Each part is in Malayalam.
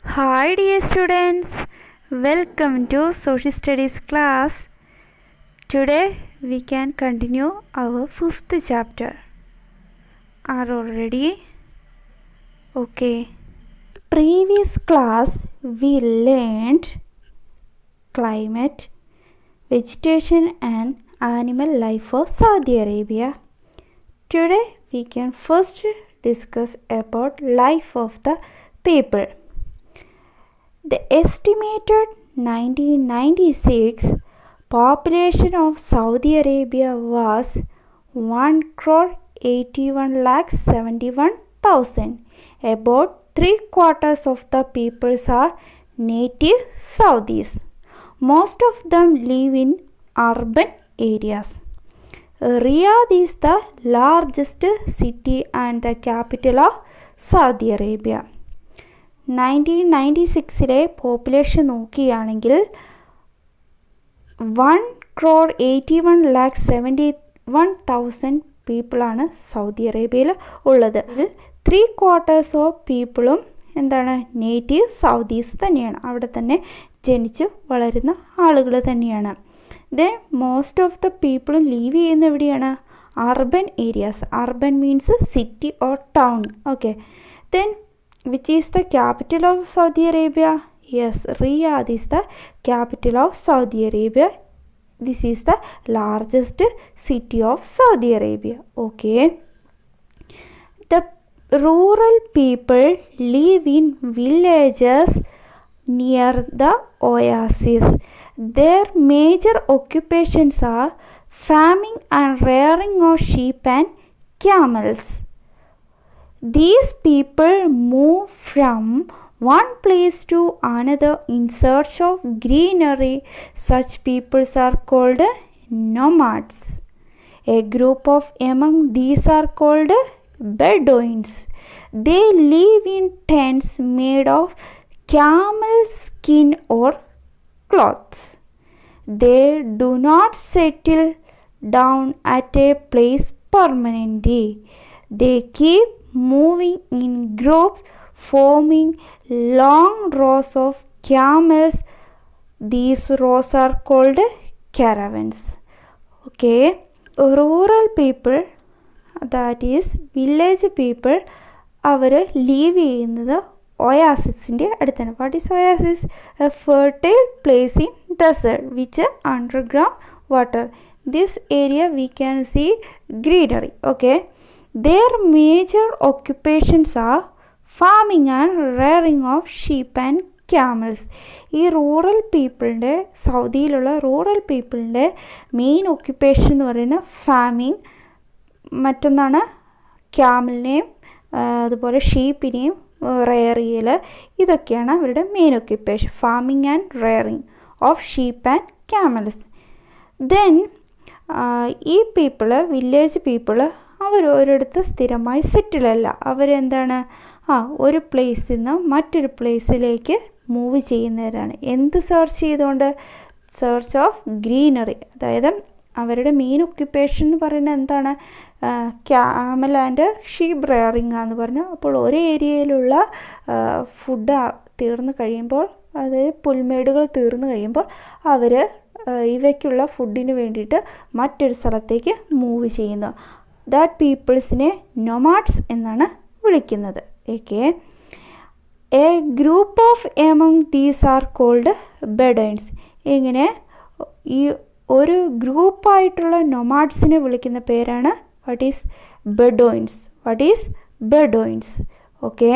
Hi dear students, welcome to social studies class. Today we can continue our fifth chapter. Are all ready? Okay. Previous class we learned climate, vegetation and animal life of Saudi Arabia. Today we can first discuss about life of the people. The estimated 1996 population of Saudi Arabia was 1 crore 81 lakh 71,000. About three quarters of the peoples are native Saudis. Most of them live in urban areas. Riyadh is the largest city and the capital of Saudi Arabia. Nineteen ninety സിക്സിലെ പോപ്പുലേഷൻ നോക്കുകയാണെങ്കിൽ one crore eighty one lakh seventy one thousand പീപ്പിളാണ് സൗദി അറേബ്യയിൽ ഉള്ളത് ഇതിൽ ത്രീ ക്വാർട്ടേഴ്സ് ഓഫ് പീപ്പിളും എന്താണ് നേറ്റീവ് സൗദീസ് തന്നെയാണ് അവിടെ തന്നെ ജനിച്ച് വളരുന്ന ആളുകൾ തന്നെയാണ് ദെൻ മോസ്റ്റ് ഓഫ് ദ പീപ്പിളും ലീവ് ചെയ്യുന്ന എവിടെയാണ് urban areas urban means city or town okay then which is the capital of Saudi Arabia? Yes, Riyadh is the capital of Saudi Arabia. This is the largest city of Saudi Arabia. Okay. The rural people live in villages near the oasis. Their major occupations are farming and rearing of sheep and camels. These people move from one place to another in search of greenery. Such peoples are called nomads. A group of among these are called Bedouins. They live in tents made of camel skin or cloths. They do not settle down at a place permanently. They keep moving in groups, forming long rows of camels. These rows are called caravans. Okay, rural people, that is village people, അവർ ലീവ് ചെയ്യുന്നത് ഒയാസിസിൻ്റെ അടുത്താണ് what is oasis a fertile place in desert which underground water this area we can see greenery okay Their major occupations are farming and rearing of sheep and camels ഈ റൂറൽ പീപ്പിളിൻ്റെ സൗദിയിലുള്ള റൂറൽ പീപ്പിളിൻ്റെ മെയിൻ ഒക്യുപ്പേഷൻ എന്ന് പറയുന്നത് ഫാമിങ് മറ്റൊന്നാണ് ക്യാമലിനെയും അതുപോലെ ഷീപ്പിനെയും റെയർ ചെയ്യൽ ഇതൊക്കെയാണ് അവരുടെ main occupation farming and rearing of sheep and camels then ഈ പീപ്പിള് വില്ലേജ് പീപ്പിള് അവർ ഒരിടത്ത് സ്ഥിരമായി സെറ്റിലല്ല അവരെന്താണ് ആ ഒരു പ്ലേസിൽ നിന്ന് മറ്റൊരു പ്ലേസിലേക്ക് മൂവ് ചെയ്യുന്നവരാണ് എന്ത് സെർച്ച് ചെയ്തുകൊണ്ട് സെർച്ച് ഓഫ് ഗ്രീനറി അതായത് അവരുടെ മെയിൻ ഒക്യുപ്പേഷൻ എന്ന് പറയുന്നത് എന്താണ് ക്യാമൽ ആൻഡ് ഷീപ്പ് റെയറിങ് എന്ന് പറഞ്ഞു അപ്പോൾ ഒരു ഏരിയയിലുള്ള ഫുഡ് തീർന്നു കഴിയുമ്പോൾ അതായത് പുൽമേടുകൾ തീർന്നു കഴിയുമ്പോൾ അവർ ഇവയ്ക്കുള്ള ഫുഡിന് വേണ്ടിയിട്ട് മറ്റൊരു സ്ഥലത്തേക്ക് മൂവ് ചെയ്യുന്നു ദാറ്റ് പീപ്പിൾസിനെ നൊമാഡ്സ് എന്നാണ് വിളിക്കുന്നത് okay a group of among these are called Bedouins ഇങ്ങനെ ഈ ഒരു ഗ്രൂപ്പായിട്ടുള്ള നൊമാഡ്സിനെ വിളിക്കുന്ന പേരാണ് what is Bedouins what is Bedouins okay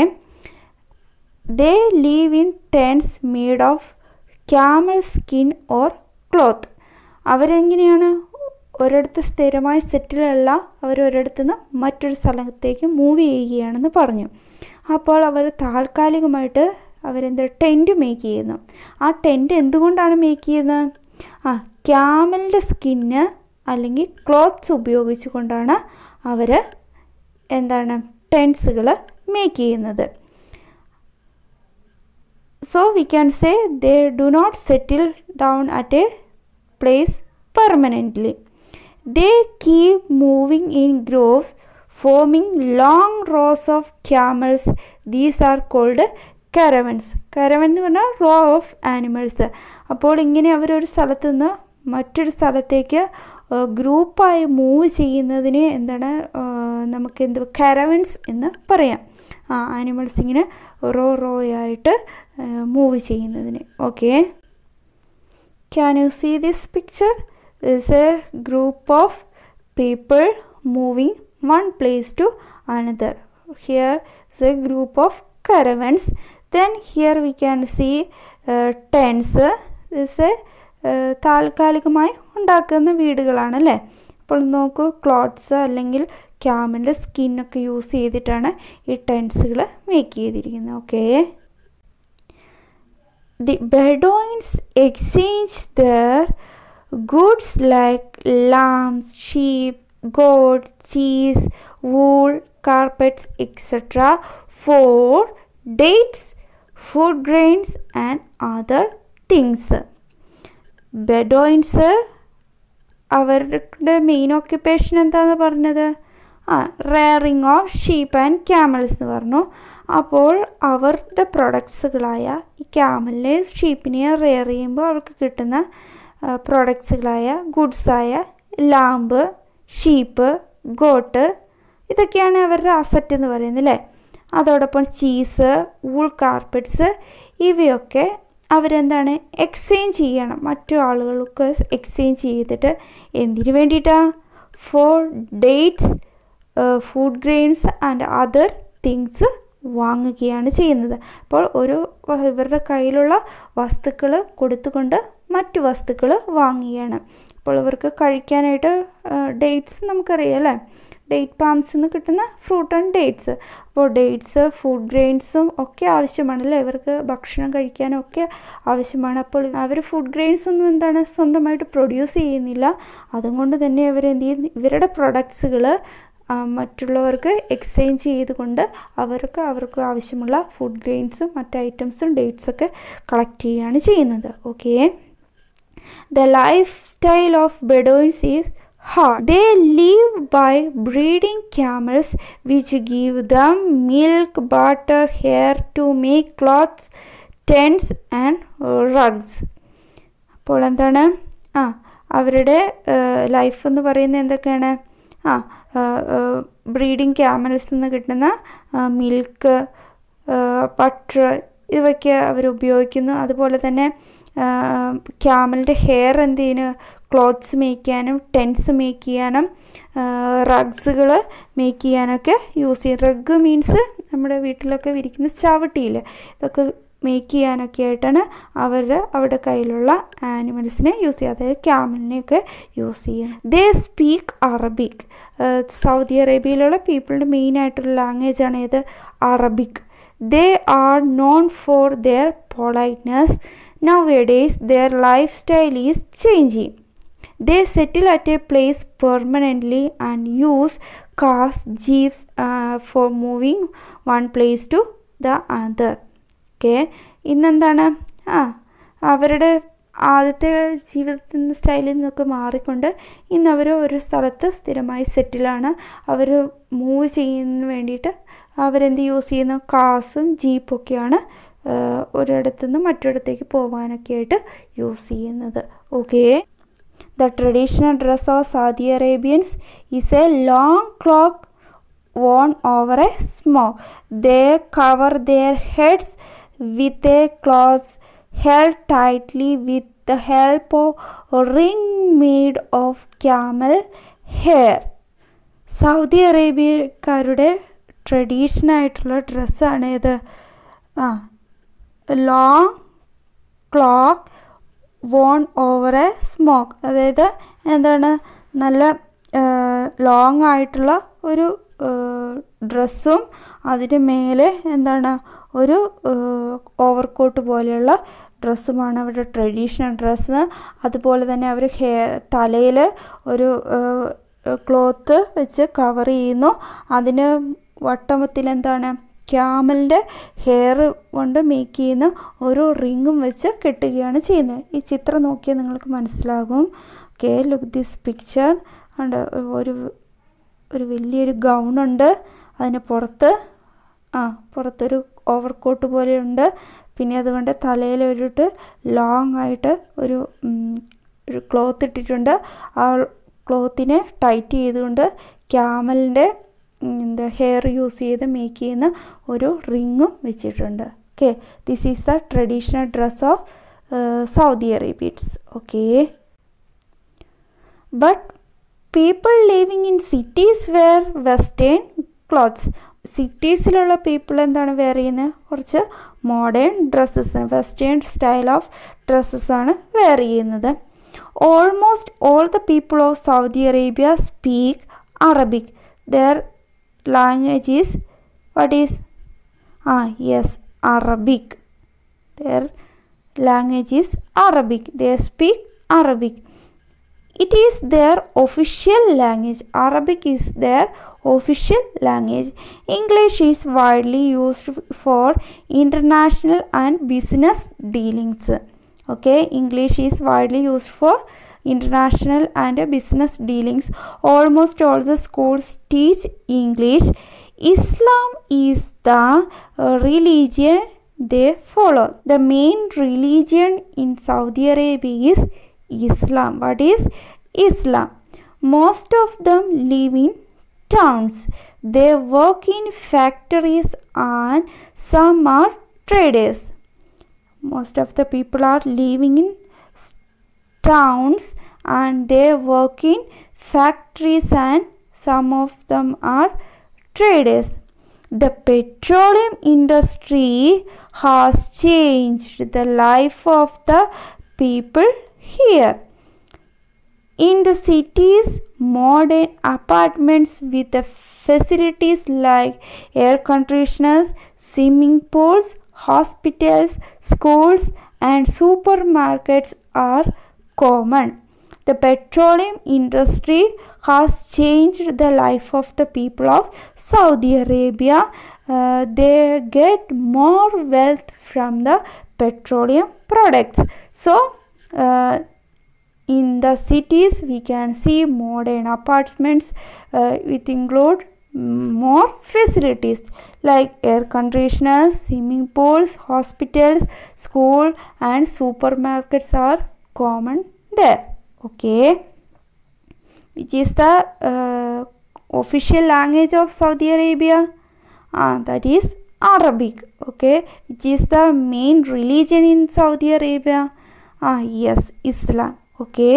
they live in tents made of camel skin or cloth അവരെങ്ങനെയാണ് ഒരിടത്ത് സ്ഥിരമായി സെറ്റിലല്ല അവർ ഒരിടത്തു നിന്ന് മറ്റൊരു സ്ഥലത്തേക്ക് മൂവ് ചെയ്യുകയാണെന്ന് പറഞ്ഞു അപ്പോൾ അവർ താൽക്കാലികമായിട്ട് അവരെന്താ ടെൻറ്റ് മേക്ക് ചെയ്യുന്നു ആ ടെൻറ്റ് എന്തുകൊണ്ടാണ് മേക്ക് ചെയ്യുന്നത് ആ ക്യാമലിൻ്റെ സ്കിന്ന് അല്ലെങ്കിൽ ക്ലോത്ത്സ് ഉപയോഗിച്ചു കൊണ്ടാണ് അവർ എന്താണ് ടെൻസുകൾ മേക്ക് ചെയ്യുന്നത് so we can say they do not settle down at a place permanently They keep moving in groves, forming long rows of camels. These are called caravans caravan എന്ന് പറഞ്ഞാൽ റോ ഓഫ് ആനിമൽസ് അപ്പോൾ ഇങ്ങനെ അവരൊരു സ്ഥലത്ത് നിന്ന് മറ്റൊരു സ്ഥലത്തേക്ക് ഗ്രൂപ്പായി മൂവ് ചെയ്യുന്നതിന് എന്താണ് നമുക്ക് എന്ത് കരവൻസ് എന്ന് പറയാം ആ ആനിമൽസ് ഇങ്ങനെ റോ റോ ആയിട്ട് മൂവ് ചെയ്യുന്നതിന് okay can you see this picture is a group of people moving one place to another here is a group of caravans then here we can see uh, tents is a താൽക്കാലികമായി ഉണ്ടാക്കുന്ന വീടുകളാണ് അല്ലേ അപ്പോൾ നോക്കൂ ക്ലോത്ത്സ് അല്ലെങ്കിൽ ക്യാമലിൻ്റെ സ്കിന്നൊക്കെ യൂസ് ചെയ്തിട്ടാണ് ഈ ടെൻസുകൾ മേക്ക് ചെയ്തിരിക്കുന്നത് okay the Bedouins exchange their goods like lambs sheep goat cheese wool carpets etc for dates food grains and other things Bedouins അവരുടെ മെയിൻ ഓക്യുപ്പേഷൻ എന്താണെന്ന് പറഞ്ഞത് ആ rearing of sheep and camels എന്ന് പറഞ്ഞു അപ്പോൾ അവരുടെ പ്രൊഡക്ട്സുകളായ ഈ ക്യാമലിനെ ഷീപ്പിനെ റെയർ ചെയ്യുമ്പോൾ അവർക്ക് കിട്ടുന്ന പ്രൊഡക്ട്സുകളായ ഗുഡ്സായ ലാമ്പ് ഷീപ്പ് ഗോട്ട് ഇതൊക്കെയാണ് അവരുടെ അസറ്റ് എന്ന് പറയുന്നത് അല്ലേ അതോടൊപ്പം ചീസ് വൂൾ കാർപ്പറ്റ്സ് ഇവയൊക്കെ അവരെന്താണ് എക്സ്ചേഞ്ച് ചെയ്യണം മറ്റു ആളുകൾക്ക് എക്സ്ചേഞ്ച് ചെയ്തിട്ട് എന്തിനു വേണ്ടിയിട്ടാണ് for dates food grains and other things വാങ്ങുകയാണ് ചെയ്യുന്നത് അപ്പോൾ ഒരു ഇവരുടെ കയ്യിലുള്ള വസ്തുക്കൾ കൊടുത്തുകൊണ്ട് മറ്റു വസ്തുക്കൾ വാങ്ങുകയാണ് അപ്പോൾ ഇവർക്ക് കഴിക്കാനായിട്ട് ഡേറ്റ്സ് നമുക്കറിയാം അല്ലേ ഡേറ്റ് പാംസിൽ നിന്ന് കിട്ടുന്ന ഫ്രൂട്ട് ആൻഡ് ഡേറ്റ്സ് അപ്പോൾ ഡേറ്റ്സ് ഫുഡ് ഗ്രെയിൻസും ഒക്കെ ആവശ്യമാണല്ലേ ഇവർക്ക് ഭക്ഷണം കഴിക്കാനും ഒക്കെ ആവശ്യമാണ് അപ്പോൾ അവർ ഫുഡ് ഗ്രെയിൻസ് ഒന്നും എന്താണ് സ്വന്തമായിട്ട് പ്രൊഡ്യൂസ് ചെയ്യുന്നില്ല അതുകൊണ്ട് തന്നെ അവർ എന്ത് ചെയ്യുന്നു ഇവരുടെ പ്രൊഡക്ട്സുകൾ മറ്റുള്ളവർക്ക് എക്സ്ചേഞ്ച് ചെയ്തുകൊണ്ട് അവർക്ക് അവർക്ക് ആവശ്യമുള്ള ഫുഡ് ഗ്രെയിൻസും മറ്റ് ഐറ്റംസും ഡേറ്റ്സൊക്കെ കളക്ട് ചെയ്യുകയാണ് ചെയ്യുന്നത് okay the lifestyle of Bedouins is hard. They live by breeding camels, which give them milk, butter, hair to make clothes, tents and rugs. അപ്പോൾ എന്താണ് ആ അവരുടെ ലൈഫ് എന്ന് പറയുന്നത് എന്തൊക്കെയാണ് ആ ബ്രീഡിങ് ക്യാമൽസ് നിന്ന് കിട്ടുന്ന മിൽക്ക് ബട്ടർ ഇവയ്ക്ക് അവർ ഉപയോഗിക്കുന്നു അതുപോലെ തന്നെ ക്യാമലിൻ്റെ ഹെയർ എന്ത് ചെയ്യുന്നു ക്ലോത്ത്സ് മേക്ക് ചെയ്യാനും ടെൻസ് മേക്ക് ചെയ്യാനും റഗ്സുകൾ മേക്ക് ചെയ്യാനൊക്കെ യൂസ് ചെയ്യും റഗ് മീൻസ് നമ്മുടെ വീട്ടിലൊക്കെ വിരിക്കുന്ന ചവിട്ടിയിൽ ഇതൊക്കെ മേക്ക് ചെയ്യാനൊക്കെ ആയിട്ടാണ് അവർ അവരുടെ കയ്യിലുള്ള ആനിമൽസിനെ യൂസ് ചെയ്യുക അതായത് ക്യാമലിനെയൊക്കെ യൂസ് ചെയ്യുക ദേ സ്പീക്ക് അറബിക് സൗദി അറേബ്യയിലുള്ള പീപ്പിളിൻ്റെ മെയിൻ ആയിട്ടുള്ള ലാംഗ്വേജ് ആണ് ഏത് Arabic they are known for their politeness Nowadays, their lifestyle is changing. They settle at a place permanently and use cars, jeeps uh, for moving one place to the other. Okay ഇന്നെന്താണ് ആ അവരുടെ ആദ്യത്തെ ജീവിതത്തിൻ്റെ സ്റ്റൈലിൽ നിന്നൊക്കെ മാറിക്കൊണ്ട് ഇന്ന് അവർ ഒരു സ്ഥലത്ത് സ്ഥിരമായി സെറ്റിലാണ് അവർ മൂവ് ചെയ്യുന്നതിന് വേണ്ടിയിട്ട് അവരെന്ത് യൂസ് ചെയ്യുന്നു കാസും ജീപ്പൊക്കെയാണ് ഒരിടത്തു നിന്ന് മറ്റൊരിടത്തേക്ക് പോകാനൊക്കെ ആയിട്ട് യൂസ് ചെയ്യുന്നത് okay the traditional dress of Saudi Arabians is a long cloak worn over a smoke. They cover their heads with a cloth held tightly with the help of a ring made of camel hair. Saudi അറേബ്യക്കാരുടെ ട്രഡീഷണായിട്ടുള്ള ഡ്രസ്സാണ് ഇത് ആ long cloak worn over a smock അതായത് എന്താണ് നല്ല ലോങ് ആയിട്ടുള്ള ഒരു ഡ്രസ്സും അതിന് മേലെ എന്താണ് ഒരു ഓവർകോട്ട് പോലെയുള്ള ഡ്രസ്സുമാണ് അവരുടെ ട്രഡീഷണൽ ഡ്രസ്സ് അതുപോലെ തന്നെ അവർ ഹെയർ തലയിൽ ഒരു ക്ലോത്ത് വെച്ച് കവർ ചെയ്യുന്നു അതിന് വട്ടമത്തിൽ എന്താണ് ക്യാമലിൻ്റെ ഹെയർ കൊണ്ട് മേക്ക് ചെയ്യുന്ന ഓരോ റിങ്ങും വെച്ച് കെട്ടുകയാണ് ചെയ്യുന്നത് ഈ ചിത്രം നോക്കിയാൽ നിങ്ങൾക്ക് മനസ്സിലാകും ഓക്കെ ലുക്ക് ദിസ് പിക്ചർ ഉണ്ട് ഒരു ഒരു വലിയൊരു ഗൗണുണ്ട് അതിന് പുറത്ത് ആ പുറത്തൊരു ഓവർകോട്ട് പോലെയുണ്ട് പിന്നെ അതുകൊണ്ട് തലയിൽ ഒരിട്ട് ലോങ് ആയിട്ട് ഒരു ഒരു ക്ലോത്ത് ഇട്ടിട്ടുണ്ട് ആ ക്ലോത്തിനെ ടൈറ്റ് ചെയ്തുകൊണ്ട് ക്യാമലിൻ്റെ എന്താ ഹെയർ യൂസ് ചെയ്ത് മേക്ക് ചെയ്യുന്ന ഒരു റിങ്ങും വെച്ചിട്ടുണ്ട് okay this is the traditional dress of Saudi Arabians okay but people living in cities wear western clothes സിറ്റീസിലുള്ള പീപ്പിൾ എന്താണ് വെയർ ചെയ്യുന്നത് കുറച്ച് modern dresses western style of dresses ആണ് വെയർ ചെയ്യുന്നത് almost all the people of Saudi Arabia speak Arabic their language is what is ah yes Arabic their language is Arabic their speak Arabic it is their official language arabic is their official language english is widely used for international and business dealings okay english is widely used for international and business dealings almost all the schools teach english islam is the uh, religion they follow the main religion in saudi arabia is Islam. What is Islam? Most of them live in towns. They work in factories and some are traders. Most of the people are living in towns and they work in factories and some of them are traders. The petroleum industry has changed the life of the people here. In the cities, modern apartments with the facilities like air conditioners, swimming pools, hospitals, schools, and supermarkets are common. The petroleum industry has changed the life of the people of Saudi Arabia. Uh, they get more wealth from the petroleum products. So, uh, in the cities we can see modern apartments uh, with include more facilities like air conditioners swimming pools hospitals school and supermarkets are common there okay which is the uh, official language of saudi arabia ah that is arabic okay which is the main religion in saudi arabia ah yes islam okay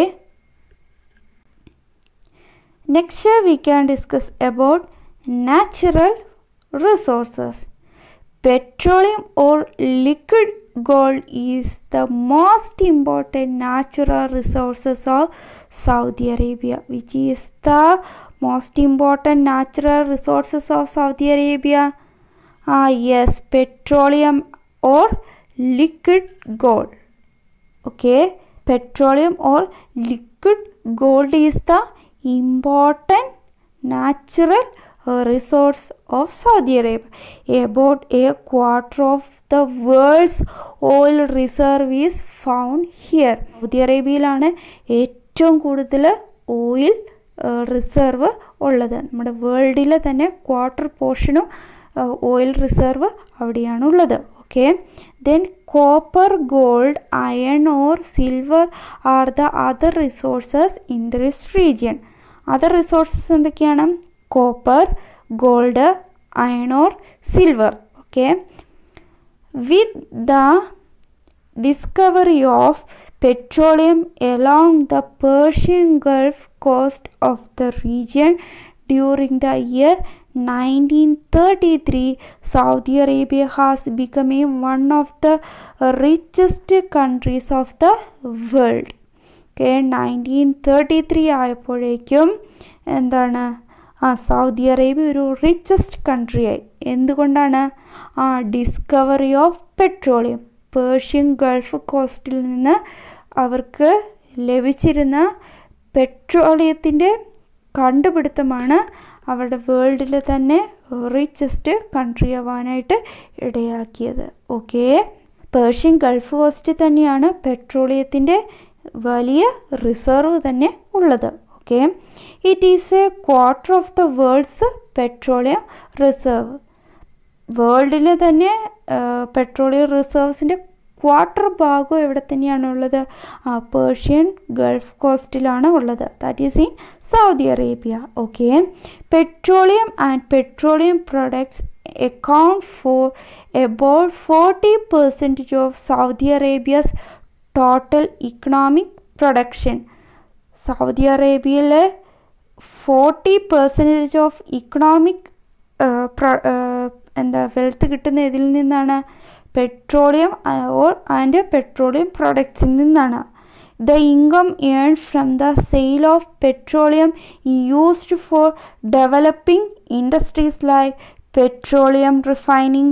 next we can discuss about natural resources petroleum or liquid gold is the most important natural resources of saudi arabia which is the most important natural resources of saudi arabia ah yes petroleum or liquid gold okay petroleum or liquid gold is the important natural uh, resource of Saudi Arabia. About a quarter of the world's oil reserve is found here. Saudi അറേബ്യയിലാണ് ഏറ്റവും കൂടുതൽ ഓയിൽ റിസർവ് ഉള്ളത് നമ്മുടെ വേൾഡിലെ തന്നെ ക്വാർട്ടർ പോർഷനും ഓയിൽ റിസർവ് അവിടെയാണ് ഉള്ളത് okay then copper gold iron ore silver are the other resources in this region other resources എന്തൊക്കെയാണ് copper gold iron ore silver okay with the discovery of petroleum along the Persian Gulf coast of the region during the year 1933 Saudi Arabia has become one of the richest countries of the world okay nineteen thirty three ആയപ്പോഴേക്കും എന്താണ് ആ സൗദി അറേബ്യ ഒരു റിച്ചസ്റ്റ് കൺട്രിയായി എന്തുകൊണ്ടാണ് ആ discovery of petroleum Persian Gulf കോസ്റ്റിൽ നിന്ന് അവർക്ക് ലഭിച്ചിരുന്ന പെട്രോളിയത്തിൻ്റെ കണ്ടുപിടുത്തമാണ് അവരുടെ വേൾഡിൽ തന്നെ റിച്ചസ്റ്റ് കൺട്രി ആവാനായിട്ട് ഇടയാക്കിയത് ഓക്കെ പേർഷ്യൻ ഗൾഫ് കോസ്റ്റ് തന്നെയാണ് പെട്രോളിയത്തിൻ്റെ വലിയ റിസർവ് തന്നെ ഉള്ളത് okay it is a quarter of the world's petroleum reserve വേൾഡിലെ തന്നെ പെട്രോളിയം റിസർവ്സിൻ്റെ ക്വാർട്ടർ ഭാഗം എവിടെ തന്നെയാണുള്ളത് ആ പേർഷ്യൻ ഗൾഫ് കോസ്റ്റിലാണ് ഉള്ളത് that is in Saudi Arabia okay petroleum and petroleum products account for about 40 percentage of Saudi Arabia's total economic production. Saudi അറേബ്യയിലെ ഫോർട്ടി പെർസെൻറ്റേജ് ഓഫ് ഇക്കണോമിക് എന്താ വെൽത്ത് കിട്ടുന്ന ഇതിൽ നിന്നാണ് പെട്രോളിയം ഓർ ആൻഡ് പെട്രോളിയം പ്രൊഡക്ട്സിൽ നിന്നാണ് the income earn from the sale of petroleum used for developing industries like petroleum refining,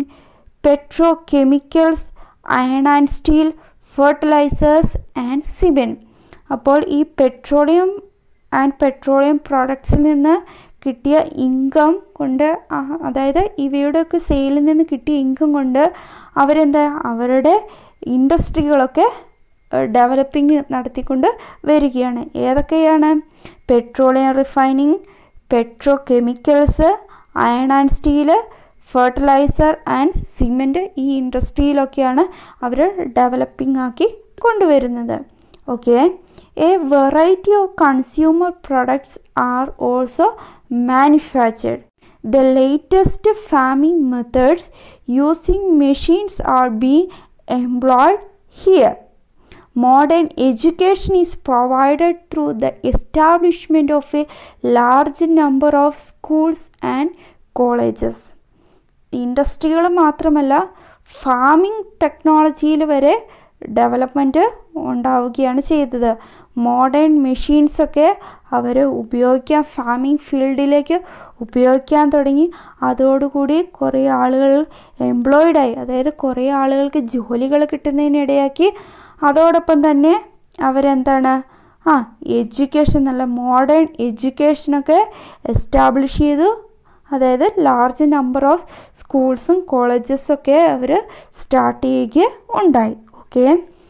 petrochemicals, iron and steel, fertilizers and cement. അപ്പോൾ ഈ പെട്രോളിയം ആൻഡ് പെട്രോളിയം പ്രോഡക്ട്സിൽ നിന്ന് കിട്ടിയ ഇൻകം കൊണ്ട് അതായത് ഇവയുടെയൊക്കെ സെയിലിൽ നിന്ന് കിട്ടിയ ഇൻകം കൊണ്ട് അവരെന്താ അവരുടെ ഇൻഡസ്ട്രികളൊക്കെ ഡെവലപ്പിംഗ് നടത്തിക്കൊണ്ട് വരികയാണ് ഏതൊക്കെയാണ് petroleum refining petrochemicals iron and steel fertiliser and cement ഈ ഇൻഡസ്ട്രിയിലൊക്കെയാണ് അവർ ഡെവലപ്പിംഗ് ആക്കി കൊണ്ടുവരുന്നത് okay a variety of consumer products are also manufactured the latest farming methods using machines are being employed here modern education is provided through the establishment of a large number of schools and colleges ഇൻഡസ്ട്രികൾ മാത്രമല്ല ഫാമിംഗ് ടെക്നോളജിയിൽ വരെ ഡെവലപ്മെൻറ്റ് ഉണ്ടാവുകയാണ് ചെയ്തത് മോഡേൺ മെഷീൻസൊക്കെ അവർ ഉപയോഗിക്കാൻ ഫാമിംഗ് ഫീൽഡിലേക്ക് ഉപയോഗിക്കാൻ തുടങ്ങി അതോടുകൂടി കുറേ ആളുകൾ എംപ്ലോയിഡായി അതായത് കുറേ ആളുകൾക്ക് ജോലികൾ കിട്ടുന്നതിനിടയാക്കി അതോടൊപ്പം തന്നെ അവരെന്താണ് ആ എഡ്യൂക്കേഷൻ നല്ല മോഡേൺ എഡ്യൂക്കേഷനൊക്കെ എസ്റ്റാബ്ലിഷ് ചെയ്തു അതായത് ലാർജ് നമ്പർ ഓഫ് സ്കൂൾസും കോളേജസൊക്കെ അവർ സ്റ്റാർട്ട് ചെയ്യുക ഉണ്ടായി okay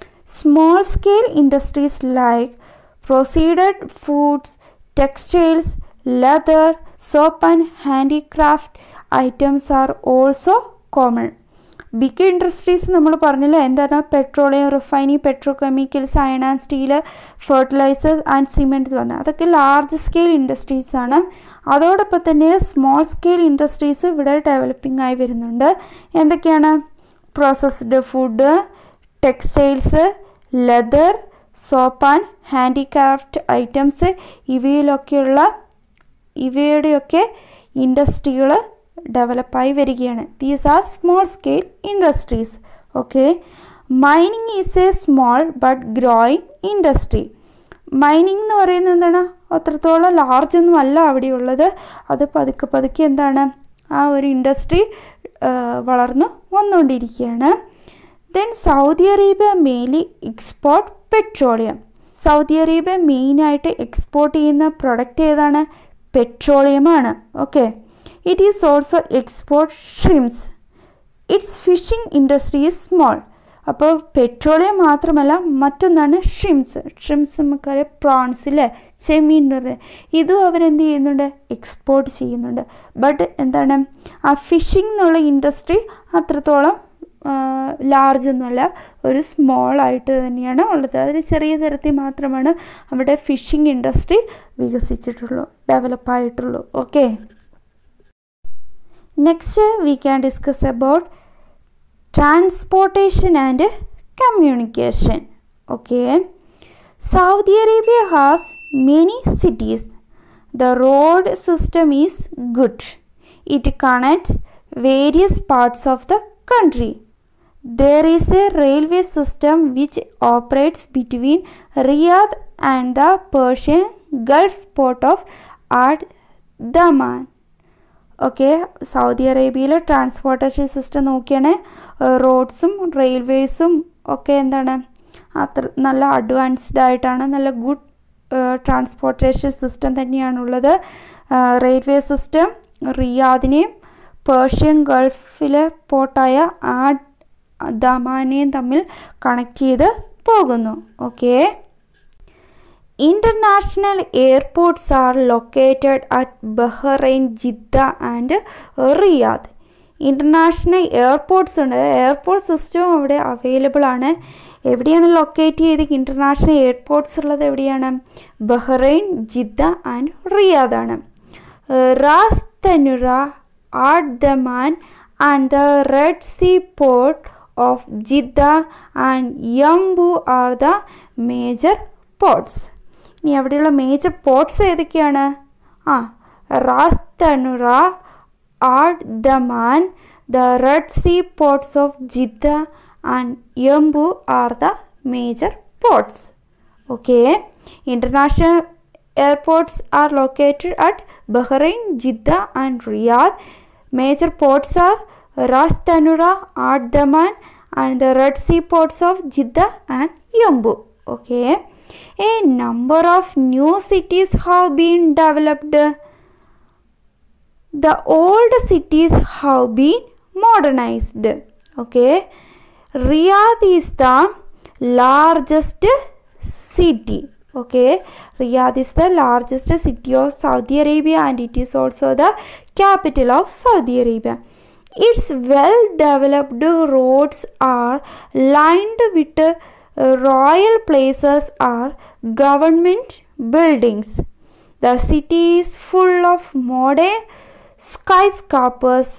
small scale industries like processed foods textiles leather soap and handicraft items are also common big industries നമ്മൾ പറഞ്ഞില്ല എന്താണ് petroleum refining petrochemicals iron and steel fertiliser and cement എന്ന് പറഞ്ഞാൽ അതൊക്കെ ലാർജ് സ്കെയിൽ ഇൻഡസ്ട്രീസ് ആണ് അതോടൊപ്പം തന്നെ സ്മോൾ സ്കെയിൽ ഇൻഡസ്ട്രീസ് ഇവിടെ ഡെവലപ്പിംഗ് ആയി വരുന്നുണ്ട് എന്തൊക്കെയാണ് processed food textiles leather soap and handicraft items ഇവയിലൊക്കെയുള്ള ഇവയുടെയൊക്കെ ഇൻഡസ്ട്രികൾ ഡെവലപ്പായി വരികയാണ് these are small scale industries okay mining is a small but growing industry mining എന്ന് പറയുന്നത് എന്താണ് അത്രത്തോളം ലാർജ് ഒന്നും അല്ല അവിടെ ഉള്ളത് അത് പതുക്കെ പതുക്കെ എന്താണ് ആ ഒരു ഇൻഡസ്ട്രി വളർന്നു വന്നുകൊണ്ടിരിക്കുകയാണ് then Saudi Arabia mainly export petroleum Saudi Arabia മെയിനായിട്ട് എക്സ്പോർട്ട് ചെയ്യുന്ന പ്രൊഡക്റ്റ് ഏതാണ് പെട്രോളിയമാണ് okay it is also export shrimps it's fishing industry is small അപ്പോൾ പെട്രോളിയം മാത്രമല്ല മറ്റൊന്നാണ് ഷ്രിംസ് ഷ്രിംസ് നമുക്കറിയാം പ്രോൺസ് ഇല്ലേ ചെമ്മീൻ എന്ന് പറയുന്നത് ഇതും അവരെന്ത് ചെയ്യുന്നുണ്ട് എക്സ്പോർട്ട് ചെയ്യുന്നുണ്ട് ബട്ട് എന്താണ് ആ ഫിഷിംഗ് എന്നുള്ള ഇൻഡസ്ട്രി അത്രത്തോളം ലാർജ് ഒന്നുമല്ല ഒരു സ്മോൾ ആയിട്ട് തന്നെയാണ് ഉള്ളത് അതിൽ ചെറിയ തരത്തിൽ മാത്രമാണ് അവിടെ ഫിഷിംഗ് ഇൻഡസ്ട്രി വികസിച്ചിട്ടുള്ളൂ ഡെവലപ്പായിട്ടുള്ളൂ okay next we can discuss about transportation and communication okay Saudi Arabia has many cities the road system is good it connects various parts of the country. There is a railway system which operates between Riyadh and the Persian Gulf port of Ad Daman. Okay Saudi അറേബ്യയിൽ ട്രാൻസ്പോർട്ടേഷൻ സിസ്റ്റം നോക്കിയാണ് റോഡ്സും റെയിൽവേസും ഒക്കെ എന്താണ് അത്ര നല്ല അഡ്വാൻസ്ഡ് ആയിട്ടാണ് നല്ല ഗുഡ് ട്രാൻസ്പോർട്ടേഷൻ സിസ്റ്റം തന്നെയാണുള്ളത് റെയിൽവേ സിസ്റ്റം റിയാദിനെയും പേർഷ്യൻ ഗൾഫിലെ പോർട്ടായ ആ ദമാനെയും തമ്മിൽ കണക്ട് ചെയ്ത് പോകുന്നു okay International airports are located at Bahrain, Jeddah, and Riyadh. International airports ഉണ്ട് എയർപോർട്ട് സിസ്റ്റവും അവിടെ അവൈലബിൾ ആണ് എവിടെയാണ് ലൊക്കേറ്റ് ചെയ്ത് ഇൻ്റർനാഷണൽ എയർപോർട്ട്സ് ഉള്ളത് എവിടെയാണ് ബഹ്റൈൻ ജിദ്ദ ആൻഡ് റിയാദാണ് Ras Tanura Ad Dammam and the Red Sea port of Jeddah and Yanbu are the major ports ഇനി അവിടെയുള്ള മേജർ പോർട്ട്സ് ഏതൊക്കെയാണ് ആ Ras Tanura Ad Dammam the Red Sea ports of Jeddah and Yanbu are the major ports okay international airports are located at Bahrain, Jeddah, and Riyadh. Major ports are Ras Tanura, Ad Daman, and the Red Sea ports of Jeddah and Yambu. Okay, a number of new cities have been developed. The old cities have been modernized. Okay, Riyadh is the largest city okay riyadh is the largest city of saudi arabia and it is also the capital of saudi arabia its well developed roads are lined with uh, royal places are government buildings the city is full of modern skyscrapers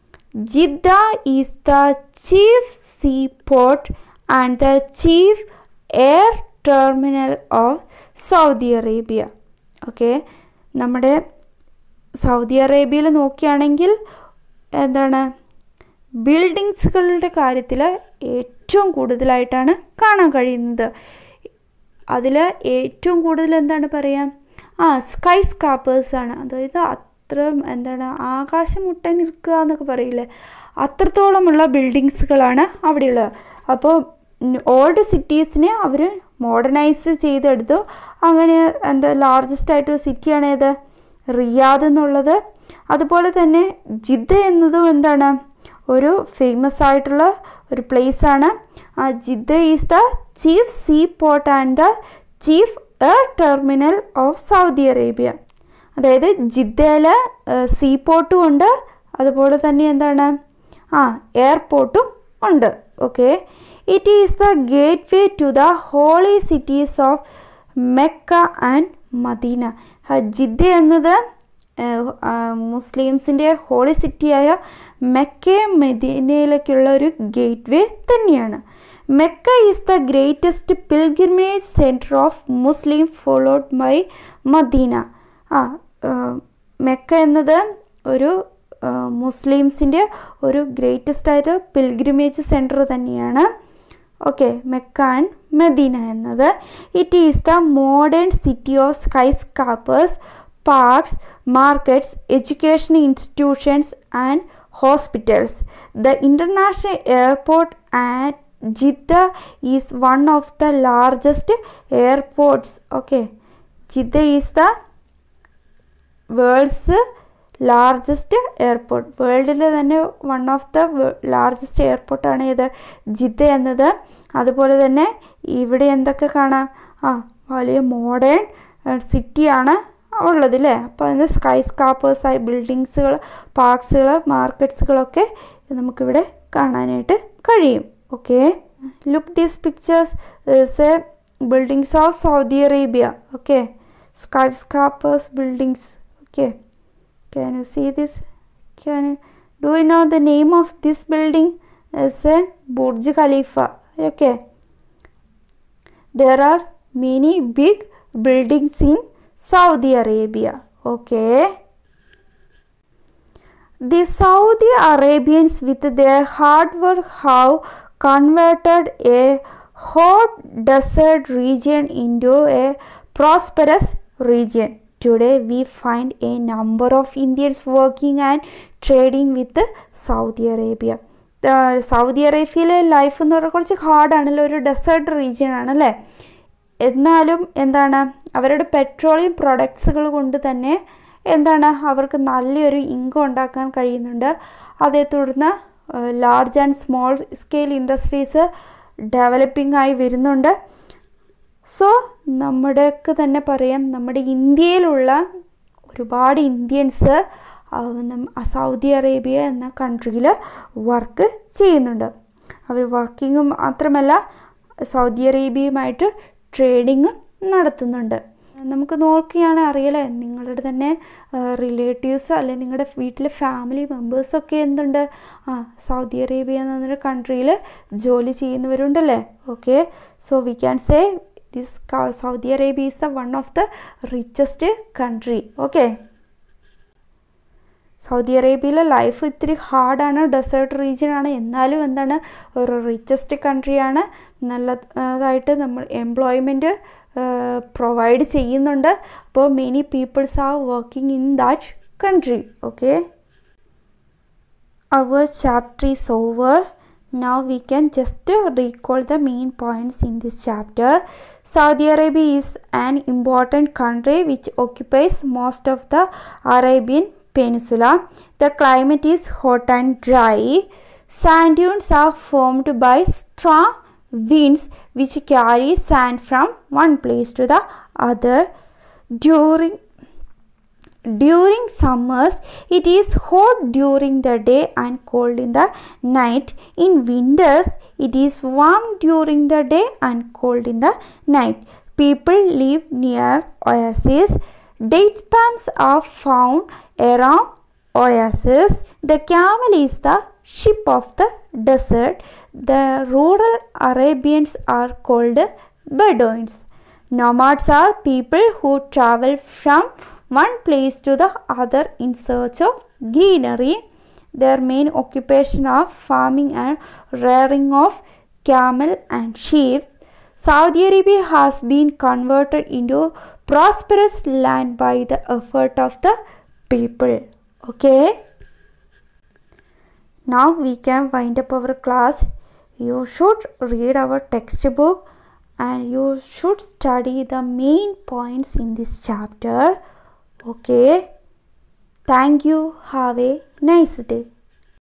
jeddah is the chief seaport and the chief air terminal of Saudi Arabia okay നമ്മുടെ സൗദി അറേബ്യയിൽ നോക്കുകയാണെങ്കിൽ എന്താണ് ബിൽഡിങ്സുകളുടെ കാര്യത്തിൽ ഏറ്റവും കൂടുതലായിട്ടാണ് കാണാൻ കഴിയുന്നത് അതിൽ ഏറ്റവും കൂടുതൽ എന്താണ് പറയുക ആ സ്കൈ സ്കാപ്പേഴ്സാണ് അതായത് അത്ര എന്താണ് ആകാശം മുട്ട നിൽക്കുക എന്നൊക്കെ പറയില്ലേ അത്രത്തോളമുള്ള ബിൽഡിങ്സുകളാണ് അവിടെയുള്ളത് അപ്പോൾ ഓൾഡ് സിറ്റീസിനെ അവർ മോഡേണൈസ് ചെയ്തെടുത്തു അങ്ങനെ എന്താ ലാർജസ്റ്റ് ആയിട്ടൊരു സിറ്റിയാണ് ഏത് റിയാദ് എന്നുള്ളത് അതുപോലെ തന്നെ ജിദ്ദ എന്നതും എന്താണ് ഒരു ഫേമസ് ആയിട്ടുള്ള ഒരു പ്ലേസ് ആണ് ആ Jeddah is the chief sea port and the chief air terminal of Saudi Arabia അതായത് ജിദ്ദയിൽ സീ പോർട്ടും ഉണ്ട് അതുപോലെ തന്നെ എന്താണ് ആ എയർപോർട്ടും ഉണ്ട് okay it is the gateway to the holy cities of Mecca and Medina Jeddah എന്നത് മുസ്ലിംസിൻ്റെ ഹോളി സിറ്റിയായ മെക്ക മദീനയിലേക്കുള്ള ഒരു ഗേറ്റ് വേ തന്നെയാണ് Mecca is the greatest pilgrimage centre of Muslim followed by Medina ആ മെക്ക എന്നത് ഒരു മുസ്ലിംസിൻ്റെ ഒരു ഗ്രേറ്റസ്റ്റ് ആയിട്ട് പിൽഗ്രിമേജ് സെൻറ്റർ തന്നെയാണ് ഓക്കെ മെക്ക ആൻഡ് മദീന എന്നത് it is the modern city of skyscrapers parks markets education institutions and hospitals the international airport and Jeddah is one of the largest airports okay Jeddah is the world's largest airport വേൾഡിൽ തന്നെ വൺ ഓഫ് ദ ലാർജസ്റ്റ് എയർപോർട്ടാണ് ഇത് ജിദ്ദ എന്നത് അതുപോലെ തന്നെ ഇവിടെ എന്തൊക്കെ കാണാം ആ വലിയ മോഡേൺ സിറ്റിയാണ് ഉള്ളത് അല്ലേ അപ്പോൾ അതിന് സ്കൈ സ്കാപ്പേഴ്സായി ബിൽഡിങ്സുകൾ പാർക്സുകൾ മാർക്കറ്റ്സുകളൊക്കെ നമുക്കിവിടെ കാണാനായിട്ട് കഴിയും okay look these pictures a buildings of Saudi Arabia okay skyscrapers buildings okay can you see this can you do you know the name of this building is a burj khalifa okay there are many big buildings in saudi arabia okay the saudi arabians with their hard work have converted a hot desert region into a prosperous region Today we find a number of Indians working and trading with Saudi Arabia. Saudi അറേബ്യയിലെ ലൈഫ് എന്ന് പറഞ്ഞാൽ കുറച്ച് ഹാർഡാണല്ലോ ഒരു ഡെസേർട്ട് റീജിയൻ ആണല്ലേ എന്നാലും എന്താണ് അവരുടെ പെട്രോളിയം പ്രൊഡക്ട്സുകൾ കൊണ്ട് തന്നെ എന്താണ് അവർക്ക് നല്ലൊരു ഇൻകം ഉണ്ടാക്കാൻ കഴിയുന്നുണ്ട് അതേ തുടർന്ന് large and small scale industries developing ആയി വരുന്നുണ്ട് സോ നമ്മുടെയൊക്കെ തന്നെ പറയാം നമ്മുടെ ഇന്ത്യയിലുള്ള ഒരുപാട് ഇന്ത്യൻസ് സൗദി അറേബ്യ എന്ന കൺട്രിയിൽ വർക്ക് ചെയ്യുന്നുണ്ട് അവർ വർക്കിംഗ് മാത്രമല്ല സൗദി അറേബ്യയുമായിട്ട് ട്രേഡിങ് നടത്തുന്നുണ്ട് നമുക്ക് നോക്കിയാണ് അറിയലേ നിങ്ങളുടെ തന്നെ റിലേറ്റീവ്സ് അല്ലെങ്കിൽ നിങ്ങളുടെ വീട്ടിലെ ഫാമിലി മെമ്പേഴ്സൊക്കെ എന്തുണ്ട് ആ സൗദി അറേബ്യ എന്നൊരു കൺട്രിയിൽ ജോലി ചെയ്യുന്നവരുണ്ടല്ലേ okay so we can say this Saudi Arabia is the one of the richest country okay Saudi അറേബ്യയിലെ ലൈഫ് ഇത്തിരി ഹാർഡാണ് ഡെസേർട്ട് റീജിയൻ ആണ് എന്നാലും എന്താണ് ഒരു റിച്ചസ്റ്റ് കൺട്രിയാണ് നല്ലതായിട്ട് നമ്മൾ എംപ്ലോയ്മെൻറ്റ് പ്രൊവൈഡ് ചെയ്യുന്നുണ്ട് അപ്പോൾ many peoples are working in that country okay our chapter is over now we can just recall the main points in this chapter saudi arabia is an important country which occupies most of the arabian peninsula the climate is hot and dry sand dunes are formed by strong winds which carry sand from one place to the other during during summers it is hot during the day and cold in the night in winters it is warm during the day and cold in the night people live near oases date palms are found around oasis the camel is the ship of the desert the rural arabians are called bedouins nomads are people who travel from one place to the other in search of greenery. Their main occupation are farming and rearing of camel and sheep. Saudi Arabia has been converted into prosperous land by the effort of the people. Okay. Now we can wind up our class. You should read our textbook and you should study the main points in this chapter. Okay. Thank you. Have a nice day.